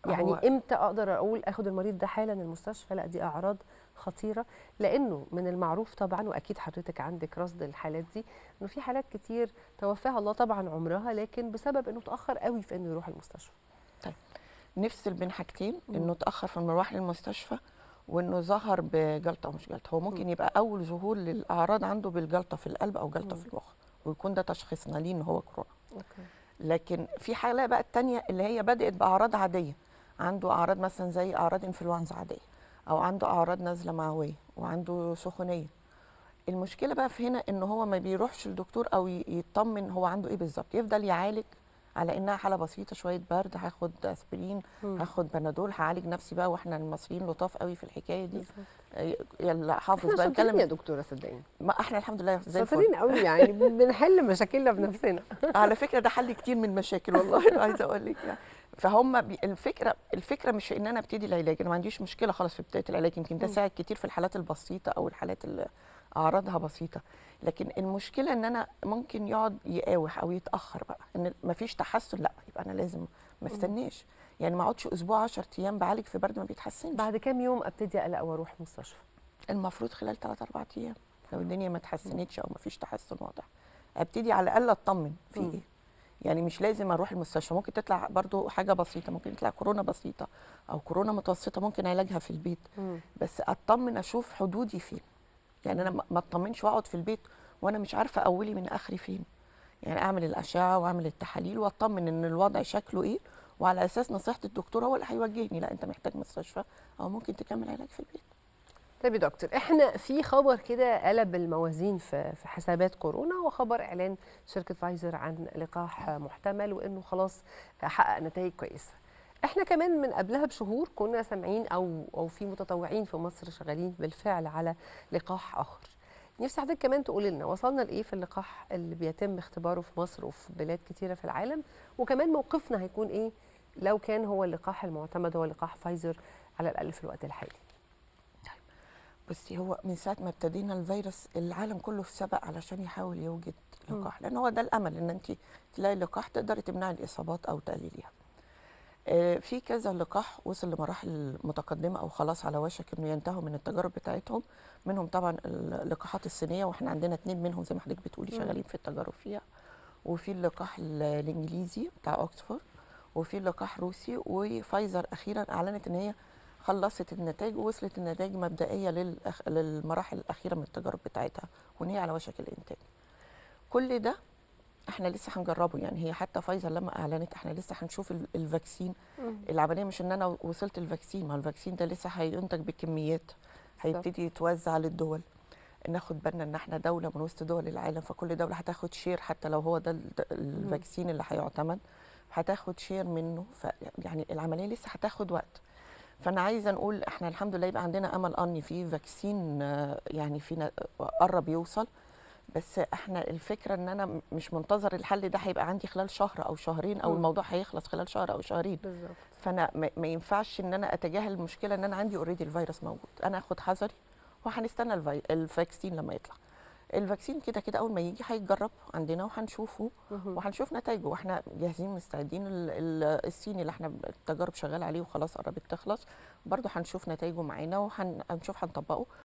يعني هو- امتى اقدر اقول اخد المريض ده حالا المستشفى لا دي اعراض خطيره لانه من المعروف طبعا واكيد حضرتك عندك رصد الحالات دي انه في حالات كتير توفاها الله طبعا عمرها لكن بسبب انه اتاخر قوي في انه يروح المستشفى نفصل بين حاجتين مم. انه اتاخر في المروح للمستشفى وانه ظهر بجلطه او مش جلطه هو ممكن يبقى اول ظهور للاعراض عنده بالجلطه في القلب او جلطه مم. في المخ ويكون ده تشخيصنا ليه ان هو كورونا اوكي لكن في حاله بقى التانية اللي هي بدات باعراض عاديه عنده اعراض مثلا زي اعراض انفلونزا عاديه او عنده اعراض نزله معويه وعنده سخونيه المشكله بقى في هنا ان هو ما بيروحش للدكتور او ي- يطمن هو عنده ايه بالظبط يفضل يعالج على انها حاله بسيطه شويه برد هاخد اسبرين مم. هاخد بنادول هعالج نفسي بقى واحنا المصريين لطاف قوي في الحكايه دي بالظبط. آه، يلا حافظ احنا بقى شاطرين يا نتكلم دكتوره صدقيني ما احنا الحمد لله زي الفل شاطرين قوي يعني بنحل مشاكلنا بنفسنا على فكره ده حل كتير من المشاكل والله عايزه اقول لك يعني فهم بي الفكره الفكره مش في ان انا ابتدي العلاج انا ما عنديش مشكله خالص في بدايه العلاج يمكن ده مم. ساعد كتير في الحالات البسيطه او الحالات اللي اعراضها بسيطه لكن المشكله ان انا ممكن يقعد يقاوح او يتاخر بقى ان ما فيش تحسن لا يبقى انا لازم ما استناش يعني ما اقعدش اسبوع 10 ايام بعالج في برد ما بيتحسنش بعد كام يوم ابتدي اقلق واروح المستشفى المفروض خلال 3 4 ايام لو الدنيا ما اتحسنتش او ما فيش تحسن واضح ابتدي على الاقل اطمن في مم. ايه يعني مش لازم اروح المستشفى ممكن تطلع برضو حاجه بسيطه ممكن تطلع كورونا بسيطه او كورونا متوسطه ممكن علاجها في البيت بس اطمن اشوف حدودي فين يعني انا ما- ما اطمنش واقعد في البيت وانا مش عارفه اولي من اخري فين يعني اعمل الاشعه واعمل التحاليل واطمن ان الوضع شكله ايه وعلى اساس نصيحه الدكتور هو اللي هيوجهني لا انت محتاج مستشفى او ممكن تكمل علاج في البيت طيب يا دكتور احنا في خبر كده قلب الموازين في في حسابات كورونا وخبر اعلان شركه فايزر عن لقاح محتمل وانه خلاص حقق نتائج كويسه احنا كمان من قبلها بشهور كنا سامعين او او في متطوعين في مصر شغالين بالفعل على لقاح اخر نفسي حضرتك كمان تقول لنا وصلنا لايه في اللقاح اللي بيتم اختباره في مصر وفي بلاد كتيره في العالم وكمان موقفنا هيكون ايه لو كان هو اللقاح المعتمد هو لقاح فايزر على الاقل في الوقت الحالي بصي هو من ساعه ما ابتدينا الفيروس العالم كله في سبق علشان يحاول يوجد مم. لقاح لان هو ده الامل ان انت تلاقي لقاح تقدري تمنعي الاصابات او تقلليها آه، في كذا لقاح وصل لمراحل متقدمه او خلاص على وشك انه ينتهوا من التجارب بتاعتهم منهم طبعا اللقاحات الصينيه واحنا عندنا اتنين منهم زي ما حضرتك بتقولي مم. شغالين في التجارب فيها وفي اللقاح ال- الانجليزي بتاع اوكسفورد وفي اللقاح روسي وفايزر اخيرا اعلنت ان هي خلصت النتائج ووصلت النتائج مبدئيه للأخ... للمراحل الاخيره من التجارب بتاعتها وان هي على وشك الانتاج كل ده احنا لسه هنجربه يعني هي حتى فايزر لما اعلنت احنا لسه هنشوف ال- الفاكسين العمليه مش ان انا وصلت الفاكسين ما الفاكسين ده لسه هينتج بكميات هيبتدي يتوزع للدول ناخد بالنا ان احنا دوله من وسط دول العالم فكل دوله هتاخد شير حتى لو هو ده ال- ده الفاكسين اللي هيعتمد هتاخد شير منه ف يعني العمليه لسه هتاخد وقت فانا عايزه نقول احنا الحمد لله يبقى عندنا امل ان في فاكسين آه، يعني فينا قرب يوصل بس احنا الفكره ان انا م- مش منتظر الحل ده هيبقى عندي خلال شهر او شهرين او مم. الموضوع هيخلص خلال شهر او شهرين بالظبط فانا ما ما ينفعش ان انا اتجاهل المشكله ان انا عندي اوريدي الفيروس موجود انا اخد حذري وهنستنى الفي... الفاكسين لما يطلع الفاكسين كده كده اول ما يجي هيتجرب عندنا وهنشوفه مهم. وهنشوف نتائجه واحنا جاهزين مستعدين ال- ال- الصيني اللي احنا التجارب شغال عليه وخلاص قربت تخلص برضه هنشوف نتائجه معانا وهنشوف هنطبقه